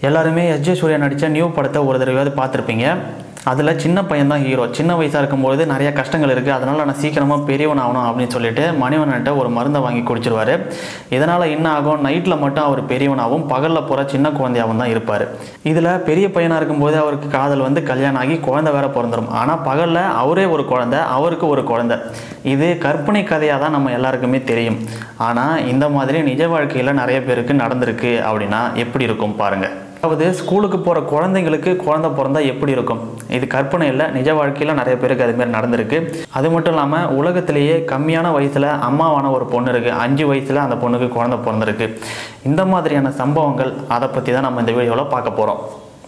எல்லாருமே எஸ்ஜே சூர்யா நடித்த நியூ படத்தை ஒரு தடவையாவது பார்த்துருப்பீங்க அதில் சின்ன பையன் தான் ஹீரோ சின்ன வயசாக இருக்கும்போது நிறைய கஷ்டங்கள் இருக்குது அதனால் நான் சீக்கிரமாக பெரியவன் ஆகணும் அப்படின்னு சொல்லிட்டு மணிவன்கிட்ட ஒரு மருந்தை வாங்கி குடிச்சிருவாரு இதனால் என்ன ஆகும் நைட்டில் மட்டும் அவர் பெரியவனாகவும் பகலில் போகிற சின்ன குழந்தையாகவும் தான் இருப்பார் இதில் பெரிய பையனாக இருக்கும்போது அவருக்கு காதல் வந்து கல்யாணம் ஆகி குழந்தை வேற பிறந்துடும் ஆனால் பகலில் அவரே ஒரு குழந்தை அவருக்கு ஒரு குழந்தை இது கற்பனை கதையாக தான் நம்ம எல்லாருக்குமே தெரியும் ஆனால் இந்த மாதிரி நிஜ வாழ்க்கையில் நிறைய பேருக்கு நடந்திருக்கு அப்படின்னா எப்படி இருக்கும் பாருங்கள் அதாவது ஸ்கூலுக்கு போகிற குழந்தைங்களுக்கு குழந்தை பிறந்தா எப்படி இருக்கும் இது கற்பனை இல்லை நிஜ வாழ்க்கையில் நிறைய பேருக்கு அதுமாரி நடந்திருக்கு அது மட்டும் இல்லாமல் உலகத்திலேயே கம்மியான வயசில் அம்மாவான ஒரு பொண்ணு இருக்குது அஞ்சு வயசில் அந்த பொண்ணுக்கு குழந்தை பிறந்திருக்கு இந்த மாதிரியான சம்பவங்கள் அதை பற்றி தான் நம்ம இந்த வீடியோவில் பார்க்க போகிறோம்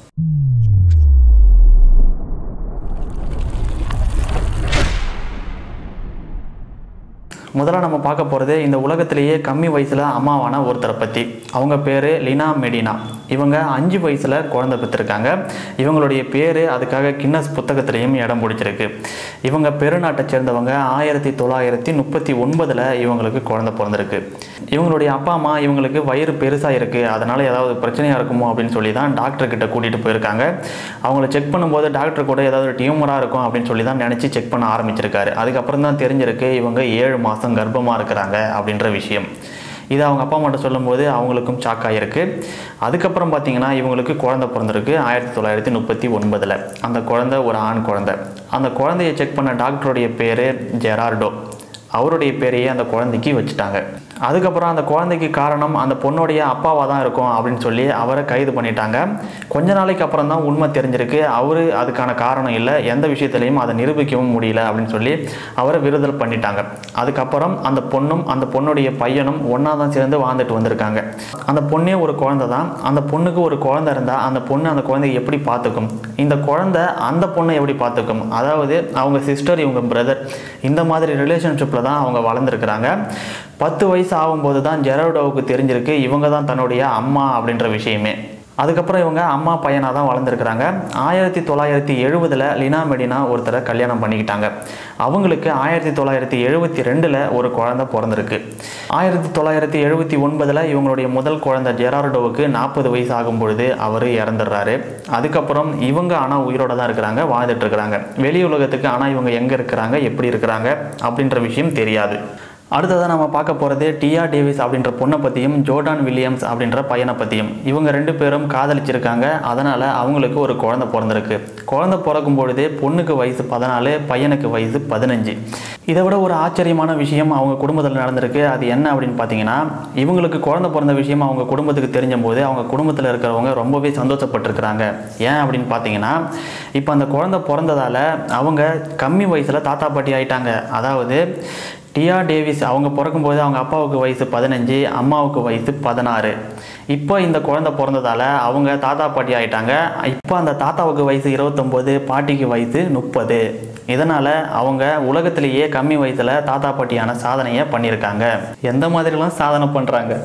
முதல்ல நம்ம பார்க்க போகிறது இந்த உலகத்திலேயே கம்மி வயசில் அம்மாவான ஒருத்தரை பற்றி அவங்க பேர் லினா மெடினா இவங்க அஞ்சு வயசில் குழந்தை பெற்றிருக்காங்க இவங்களுடைய பேர் அதுக்காக கின்னஸ் புத்தகத்திலையும் இடம் பிடிச்சிருக்கு இவங்க பெருநாட்டை சேர்ந்தவங்க ஆயிரத்தி தொள்ளாயிரத்தி முப்பத்தி ஒன்பதில் இவங்களுக்கு குழந்தை பிறந்திருக்கு இவங்களுடைய அப்பா அம்மா இவங்களுக்கு வயிறு பெருசாக இருக்குது அதனால் ஏதாவது பிரச்சனையாக இருக்குமோ அப்படின்னு சொல்லி தான் டாக்டர் கிட்ட கூட்டிகிட்டு போயிருக்காங்க அவங்கள செக் பண்ணும்போது டாக்டர் கூட ஏதாவது டியூமராக இருக்கும் அப்படின்னு சொல்லி தான் நினச்சி செக் பண்ண ஆரம்பிச்சிருக்காரு அதுக்கப்புறம் தான் தெரிஞ்சிருக்கு இவங்க ஏழு மாதம் கர்ப்பமாக இருக்கிறாங்க அப்படின்ற விஷயம் இது அவங்க அப்பா அம்மாட்ட சொல்லும்போது அவங்களுக்கும் ஷாக் ஆகிருக்கு அதுக்கப்புறம் பார்த்தீங்கன்னா இவங்களுக்கு குழந்தை பிறந்திருக்கு ஆயிரத்தி தொள்ளாயிரத்தி முப்பத்தி ஒன்பதில் அந்த குழந்தை ஒரு ஆண் குழந்தை அந்த குழந்தைய செக் பண்ண டாக்டருடைய பேர் ஜெரார்டோ அவருடைய பேரையே அந்த குழந்தைக்கு வச்சுட்டாங்க அதுக்கப்புறம் அந்த குழந்தைக்கு காரணம் அந்த பொண்ணுடைய அப்பாவாக தான் இருக்கும் அப்படின்னு சொல்லி அவரை கைது பண்ணிட்டாங்க கொஞ்ச நாளைக்கு அப்புறம் தான் உண்மை தெரிஞ்சிருக்கு அவர் அதுக்கான காரணம் இல்லை எந்த விஷயத்துலையும் அதை நிரூபிக்கவும் முடியல அப்படின்னு சொல்லி அவரை விடுதலை பண்ணிட்டாங்க அதுக்கப்புறம் அந்த பொண்ணும் அந்த பொண்ணுடைய பையனும் ஒன்றா தான் சேர்ந்து வாழ்ந்துட்டு வந்திருக்காங்க அந்த பொண்ணே ஒரு குழந்தை தான் அந்த பொண்ணுக்கு ஒரு குழந்தை இருந்தால் அந்த பொண்ணு அந்த குழந்தைய எப்படி பார்த்துக்கும் இந்த குழந்தை அந்த பொண்ணை எப்படி பார்த்துக்கும் அதாவது அவங்க சிஸ்டர் இவங்க பிரதர் இந்த மாதிரி ரிலேஷன்ஷிப்பில் தான் அவங்க வளர்ந்துருக்குறாங்க பத்து வயசு ஆகும்போது தான் ஜெரோடோவுக்கு தெரிஞ்சிருக்கு இவங்க தான் தன்னுடைய அம்மா அப்படின்ற விஷயமே அதுக்கப்புறம் இவங்க அம்மா பையனாக தான் வளர்ந்துருக்குறாங்க ஆயிரத்தி தொள்ளாயிரத்தி எழுபதில் லினா மெடினா ஒருத்தரை கல்யாணம் பண்ணிக்கிட்டாங்க அவங்களுக்கு ஆயிரத்தி தொள்ளாயிரத்தி எழுபத்தி ரெண்டில் ஒரு குழந்தை பிறந்திருக்கு ஆயிரத்தி தொள்ளாயிரத்தி எழுபத்தி ஒன்பதில் இவங்களுடைய முதல் குழந்தை ஜெரார்டோவுக்கு நாற்பது வயசு ஆகும் பொழுது அவர் இறந்துடுறாரு அதுக்கப்புறம் இவங்க ஆனால் உயிரோட தான் இருக்கிறாங்க வாழ்ந்துட்டு இருக்கிறாங்க வெளி உலகத்துக்கு ஆனால் இவங்க எங்கே இருக்கிறாங்க எப்படி இருக்கிறாங்க அப்படின்ற விஷயம் தெரியாது அடுத்ததாக நம்ம பார்க்க போகிறது டியா டேவிஸ் அப்படின்ற பொண்ணை பற்றியும் ஜோர்டான் வில்லியம்ஸ் அப்படின்ற பையனை பற்றியும் இவங்க ரெண்டு பேரும் காதலிச்சிருக்காங்க அதனால் அவங்களுக்கு ஒரு குழந்தை பிறந்திருக்கு குழந்தை பிறக்கும் பொழுதே பொண்ணுக்கு வயசு பதினாலு பையனுக்கு வயசு பதினஞ்சு இதை விட ஒரு ஆச்சரியமான விஷயம் அவங்க குடும்பத்தில் நடந்திருக்கு அது என்ன அப்படின்னு பார்த்தீங்கன்னா இவங்களுக்கு குழந்தை பிறந்த விஷயம் அவங்க குடும்பத்துக்கு தெரிஞ்ச போது அவங்க குடும்பத்தில் இருக்கிறவங்க ரொம்பவே சந்தோஷப்பட்டிருக்கிறாங்க ஏன் அப்படின்னு பார்த்தீங்கன்னா இப்போ அந்த குழந்தை பிறந்ததால் அவங்க கம்மி வயசில் தாத்தா பாட்டி ஆயிட்டாங்க அதாவது டியா டேவிஸ் அவங்க பிறக்கும்போது அவங்க அப்பாவுக்கு வயசு பதினஞ்சு அம்மாவுக்கு வயசு பதினாறு இப்போ இந்த குழந்தை பிறந்ததால் அவங்க தாத்தா பாட்டி ஆயிட்டாங்க இப்போ அந்த தாத்தாவுக்கு வயசு இருபத்தொம்போது பாட்டிக்கு வயசு முப்பது இதனால் அவங்க உலகத்திலேயே கம்மி வயசில் தாத்தா பாட்டியான சாதனையை பண்ணியிருக்காங்க எந்த மாதிரிலாம் சாதனை பண்ணுறாங்க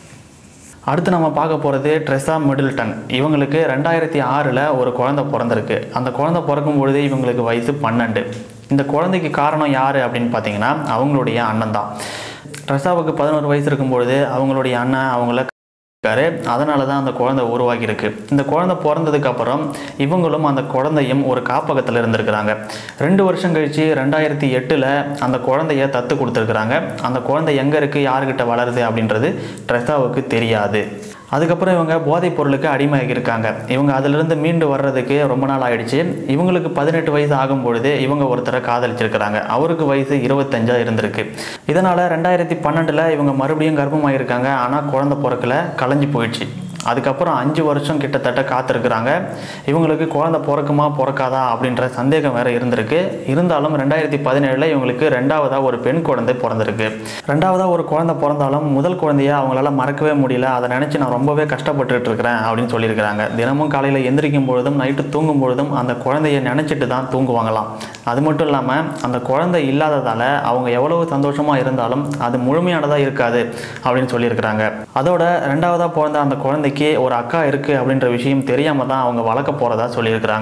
அடுத்து நம்ம பார்க்க போகிறது ட்ரெஸா மிடில்டன் இவங்களுக்கு ரெண்டாயிரத்தி ஆறில் ஒரு குழந்தை பிறந்திருக்கு அந்த குழந்தை பிறக்கும் பொழுது இவங்களுக்கு வயசு பன்னெண்டு இந்த குழந்தைக்கு காரணம் யார் அப்படின்னு பார்த்தீங்கன்னா அவங்களுடைய அண்ணன் தான் ட்ரெஸ்ஸாவுக்கு பதினோரு வயசு இருக்கும்பொழுது அவங்களுடைய அண்ணன் அவங்கள இருக்காரு அதனால தான் அந்த குழந்தை உருவாகியிருக்கு இந்த குழந்தை பிறந்ததுக்கு அப்புறம் இவங்களும் அந்த குழந்தையும் ஒரு காப்பகத்தில் இருந்திருக்கிறாங்க ரெண்டு வருஷம் கழிச்சு ரெண்டாயிரத்தி எட்டில் அந்த குழந்தைய தத்து கொடுத்துருக்குறாங்க அந்த குழந்தை எங்கே இருக்குது யாருக்கிட்ட வளருது அப்படின்றது ட்ரெஸ்ஸாவுக்கு தெரியாது அதுக்கப்புறம் இவங்க போதைப் பொருளுக்கு அடிமையாகி இருக்காங்க இவங்க அதிலிருந்து மீண்டு வர்றதுக்கு ரொம்ப நாள் ஆயிடுச்சு இவங்களுக்கு பதினெட்டு வயசு ஆகும் பொழுது இவங்க ஒருத்தரை காதலிச்சிருக்கிறாங்க அவருக்கு வயசு இருபத்தஞ்சா இருந்திருக்கு இதனால் ரெண்டாயிரத்தி பன்னெண்டில் இவங்க மறுபடியும் கர்ப்பமாயிருக்காங்க ஆனால் குழந்தை பிறக்கல கலைஞ்சு போயிடுச்சு அதுக்கப்புறம் அஞ்சு வருஷம் கிட்டத்தட்ட காத்திருக்கிறாங்க இவங்களுக்கு குழந்தை பிறக்குமா பிறக்காதா அப்படின்ற சந்தேகம் வேற இருந்திருக்கு இருந்தாலும் ரெண்டாயிரத்தி பதினேழில் இவங்களுக்கு ரெண்டாவதாக ஒரு பெண் குழந்தை பிறந்திருக்கு ரெண்டாவதாக ஒரு குழந்தை பிறந்தாலும் முதல் குழந்தைய அவங்களால மறக்கவே முடியல அதை நினச்சி நான் ரொம்பவே கஷ்டப்பட்டுட்டு இருக்கிறேன் அப்படின்னு சொல்லியிருக்கிறாங்க தினமும் காலையில் எந்திரிக்கும் பொழுதும் நைட்டு தூங்கும் பொழுதும் அந்த குழந்தைய நினச்சிட்டு தான் தூங்குவாங்களாம் அது மட்டும் இல்லாமல் அந்த குழந்தை இல்லாததால் அவங்க எவ்வளவு சந்தோஷமாக இருந்தாலும் அது முழுமையானதாக இருக்காது அப்படின்னு சொல்லியிருக்கிறாங்க அதோட ரெண்டாவதாக பிறந்த அந்த குழந்தைக்கு ஒரு அக்கா இருக்குது அப்படின்ற விஷயம் தெரியாமல் தான் அவங்க வளர்க்க போகிறதா சொல்லியிருக்கிறாங்க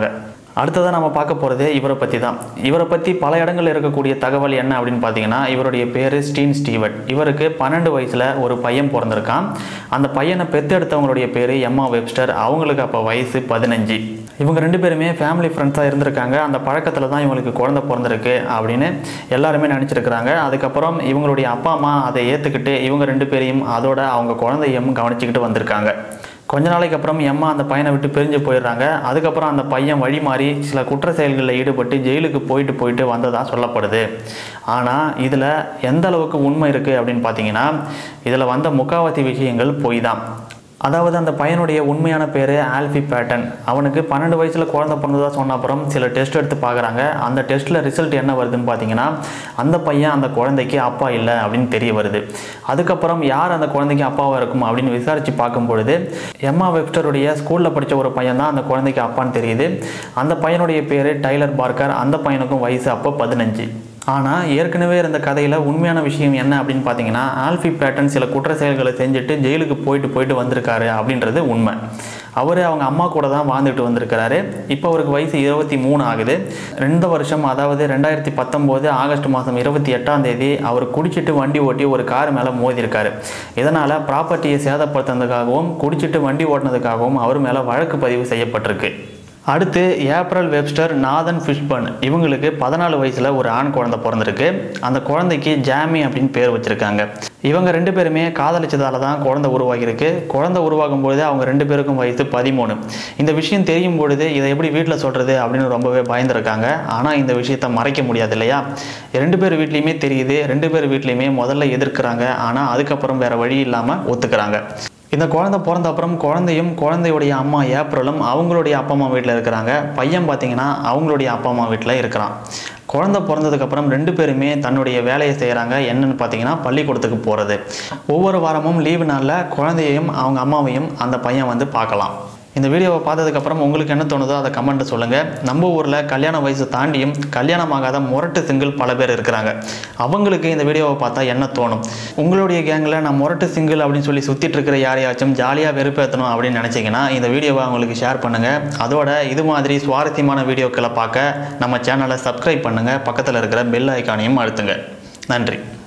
அடுத்ததாக நம்ம பார்க்க போகிறது இவரை பற்றி தான் இவரை பற்றி பல இடங்களில் இருக்கக்கூடிய தகவல் என்ன அப்படின்னு பார்த்தீங்கன்னா இவருடைய பேர் ஸ்டீன் ஸ்டீவர்ட் இவருக்கு பன்னெண்டு வயசில் ஒரு பையன் பிறந்திருக்கான் அந்த பையனை பெத்தெடுத்தவங்களுடைய பேர் எம்மா வெப்ஸ்டர் அவங்களுக்கு அப்போ வயசு பதினஞ்சு இவங்க ரெண்டு பேருமே ஃபேமிலி ஃப்ரெண்ட்ஸாக இருந்திருக்காங்க அந்த பழக்கத்தில் தான் இவங்களுக்கு குழந்தை பிறந்திருக்கு அப்படின்னு எல்லாருமே நினச்சிருக்கிறாங்க அதுக்கப்புறம் இவங்களுடைய அப்பா அம்மா அதை ஏற்றுக்கிட்டு இவங்க ரெண்டு பேரையும் அதோட அவங்க குழந்தையும் கவனிச்சுக்கிட்டு வந்திருக்காங்க கொஞ்ச நாளைக்கு அப்புறம் எம்மா அந்த பையனை விட்டு பிரிஞ்சு போயிடுறாங்க அதுக்கப்புறம் அந்த பையன் வழி மாறி சில குற்ற செயல்களில் ஈடுபட்டு ஜெயிலுக்கு போயிட்டு போயிட்டு வந்ததாக சொல்லப்படுது ஆனால் இதில் எந்த அளவுக்கு உண்மை இருக்குது அப்படின்னு பார்த்தீங்கன்னா இதில் வந்த முக்காவாசி விஷயங்கள் பொய் தான் அதாவது அந்த பையனுடைய உண்மையான பேர் ஆல்ஃபி பேட்டன் அவனுக்கு பன்னெண்டு வயசில் குழந்தை பிறந்ததா சொன்ன அப்புறம் சில டெஸ்ட் எடுத்து பார்க்குறாங்க அந்த டெஸ்ட்டில் ரிசல்ட் என்ன வருதுன்னு பார்த்தீங்கன்னா அந்த பையன் அந்த குழந்தைக்கு அப்பா இல்லை அப்படின்னு தெரிய வருது அதுக்கப்புறம் யார் அந்த குழந்தைக்கு அப்பாவாக இருக்கும் அப்படின்னு விசாரித்து பார்க்கும் பொழுது எம்மா வெப்ஸ்டருடைய ஸ்கூலில் படித்த ஒரு பையன் தான் அந்த குழந்தைக்கு அப்பான்னு தெரியுது அந்த பையனுடைய பேர் டைலர் பார்க்கர் அந்த பையனுக்கும் வயசு அப்போ பதினஞ்சு ஆனால் ஏற்கனவே இருந்த கதையில் உண்மையான விஷயம் என்ன அப்படின்னு பார்த்தீங்கன்னா ஆல்ஃபி பேட்டன் சில குற்ற செயல்களை செஞ்சுட்டு ஜெயிலுக்கு போயிட்டு போயிட்டு வந்திருக்காரு அப்படின்றது உண்மை அவர் அவங்க அம்மா கூட தான் வாழ்ந்துட்டு வந்திருக்கிறாரு இப்போ அவருக்கு வயசு இருபத்தி மூணு ஆகுது ரெண்டு வருஷம் அதாவது ரெண்டாயிரத்தி பத்தொம்போது ஆகஸ்ட் மாதம் இருபத்தி எட்டாம் தேதி அவர் குடிச்சிட்டு வண்டி ஓட்டி ஒரு கார் மேலே மோதிருக்காரு இதனால் ப்ராப்பர்ட்டியை சேதப்படுத்துனதுக்காகவும் குடிச்சிட்டு வண்டி ஓட்டினதுக்காகவும் அவர் மேலே வழக்கு பதிவு செய்யப்பட்டிருக்கு அடுத்து ஏப்ரல் வெப்ஸ்டர் நாதன் ஃபிஷ்பர்ன் இவங்களுக்கு பதினாலு வயசில் ஒரு ஆண் குழந்தை பிறந்திருக்கு அந்த குழந்தைக்கு ஜாமி அப்படின்னு பேர் வச்சுருக்காங்க இவங்க ரெண்டு பேருமே காதலிச்சதால தான் குழந்தை உருவாகியிருக்கு குழந்தை உருவாகும் பொழுது அவங்க ரெண்டு பேருக்கும் வயசு பதிமூணு இந்த விஷயம் தெரியும் பொழுது இதை எப்படி வீட்டில் சொல்கிறது அப்படின்னு ரொம்பவே பயந்துருக்காங்க ஆனால் இந்த விஷயத்தை மறைக்க முடியாது இல்லையா ரெண்டு பேர் வீட்லேயுமே தெரியுது ரெண்டு பேர் வீட்லேயுமே முதல்ல எதிர்க்கிறாங்க ஆனால் அதுக்கப்புறம் வேறு வழி இல்லாமல் ஒத்துக்கிறாங்க இந்த குழந்தை பிறந்த அப்புறம் குழந்தையும் குழந்தையுடைய அம்மா ஏப்ரலும் அவங்களுடைய அப்பா அம்மா வீட்டில் இருக்கிறாங்க பையன் பார்த்தீங்கன்னா அவங்களுடைய அப்பா அம்மா வீட்டில் இருக்கிறான் குழந்தை பிறந்ததுக்கப்புறம் ரெண்டு பேருமே தன்னுடைய வேலையை செய்கிறாங்க என்னன்னு பார்த்தீங்கன்னா பள்ளிக்கூடத்துக்கு போகிறது ஒவ்வொரு வாரமும் லீவு நாளில் குழந்தையையும் அவங்க அம்மாவையும் அந்த பையன் வந்து பார்க்கலாம் இந்த வீடியோவை பார்த்ததுக்கப்புறம் உங்களுக்கு என்ன தோணுதோ அதை கமெண்ட்டை சொல்லுங்கள் நம்ம ஊரில் கல்யாண வயசு தாண்டியும் கல்யாணமாகாத முரட்டு சிங்கிள் பல பேர் இருக்கிறாங்க அவங்களுக்கு இந்த வீடியோவை பார்த்தா என்ன தோணும் உங்களுடைய கேங்கில் நான் முரட்டு சிங்கிள் அப்படின்னு சொல்லி சுற்றிட்டு இருக்கிற யாரையாச்சும் ஜாலியாக வெறுப்பேற்றணும் அப்படின்னு நினச்சிங்கன்னா இந்த வீடியோவை அவங்களுக்கு ஷேர் பண்ணுங்கள் அதோட இது மாதிரி சுவாரஸ்யமான வீடியோக்களை பார்க்க நம்ம சேனலை சப்ஸ்கிரைப் பண்ணுங்கள் பக்கத்தில் இருக்கிற பெல் ஐக்கானையும் அழுத்துங்க நன்றி